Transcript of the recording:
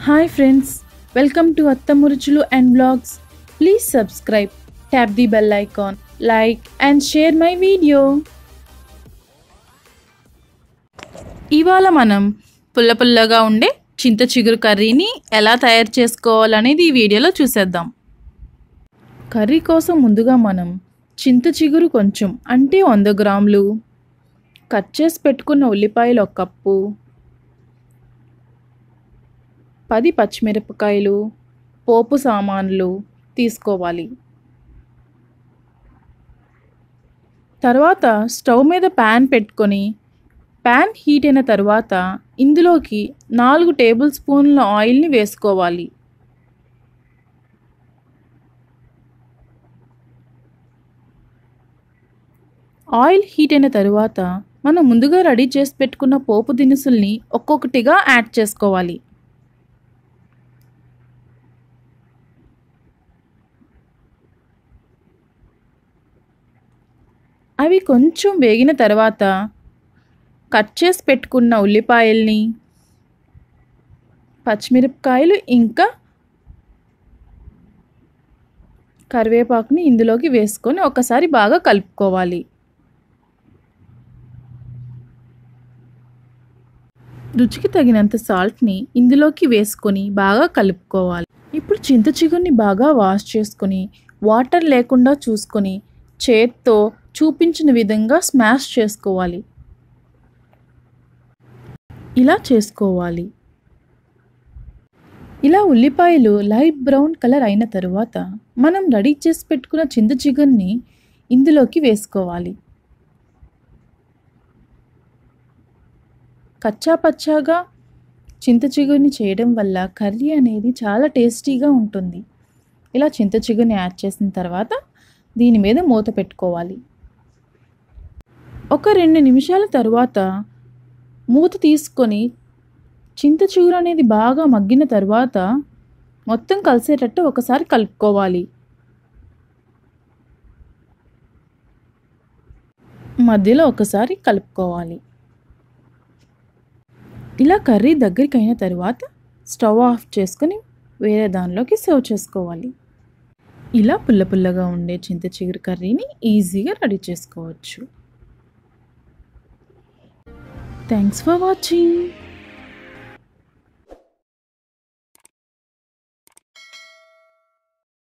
hi friends welcome to Attamma Ruchulu and vlogs please subscribe tap the bell icon like and share my video ఇవాళ మనం పుల్ల పుల్లగా ఉండే చింత చిగురు కర్రీని ఎలా తయారు చేసుకోవాలనేది ఈ వీడియోలో చూసేద్దాం కర్రీ కోసం ముందుగా మనం చింత చిగురు కొంచెం అంటే వంద గ్రాములు కట్ చేసి పెట్టుకున్న ఉల్లిపాయలు ఒక కప్పు పది పచ్చిమిరపకాయలు పోపు సామాన్లు తీసుకోవాలి తర్వాత స్టవ్ మీద ప్యాన్ పెట్టుకొని ప్యాన్ హీట్ అయిన తర్వాత ఇందులోకి నాలుగు టేబుల్ స్పూన్ల ఆయిల్ని వేసుకోవాలి ఆయిల్ హీట్ అయిన తరువాత మనం ముందుగా రెడీ చేసి పెట్టుకున్న పోపు దినుసుల్ని ఒక్కొక్కటిగా యాడ్ చేసుకోవాలి అవి కొంచెం వేగిన తర్వాత కట్ చేసి పెట్టుకున్న ఉల్లిపాయల్ని పచ్చిమిరపకాయలు ఇంకా కరివేపాకుని ఇందులోకి వేసుకొని ఒకసారి బాగా కలుపుకోవాలి రుచికి తగినంత సాల్ట్ని ఇందులోకి వేసుకొని బాగా కలుపుకోవాలి ఇప్పుడు చింత చిగురిని బాగా వాష్ చేసుకొని వాటర్ లేకుండా చూసుకొని చేత్తో చూపించిన విధంగా స్మాష్ చేసుకోవాలి ఇలా చేసుకోవాలి ఇలా ఉల్లిపాయలు లైట్ బ్రౌన్ కలర్ అయిన తరువాత మనం రెడీ చేసి పెట్టుకున్న చింత చిగురిని ఇందులోకి వేసుకోవాలి కచ్చా పచ్చాగా చింత చిగురిని చేయడం వల్ల కర్రీ అనేది చాలా టేస్టీగా ఉంటుంది ఇలా చింత చిగురిని యాడ్ చేసిన తర్వాత దీని మీద మూత పెట్టుకోవాలి ఒక రెండు నిమిషాల తర్వాత మూత తీసుకొని చింత చిగురు అనేది బాగా మగ్గిన తర్వాత మొత్తం కలిసేటట్టు ఒకసారి కలుపుకోవాలి మధ్యలో ఒకసారి కలుపుకోవాలి ఇలా కర్రీ దగ్గరికి అయిన తర్వాత స్టవ్ ఆఫ్ చేసుకొని వేరే దానిలోకి సర్వ్ చేసుకోవాలి ఇలా పుల్ల పుల్లగా ఉండే చింత చిగురు కర్రీని ఈజీగా రెడీ చేసుకోవచ్చు థ్యాంక్స్ ఫర్ వాచింగ్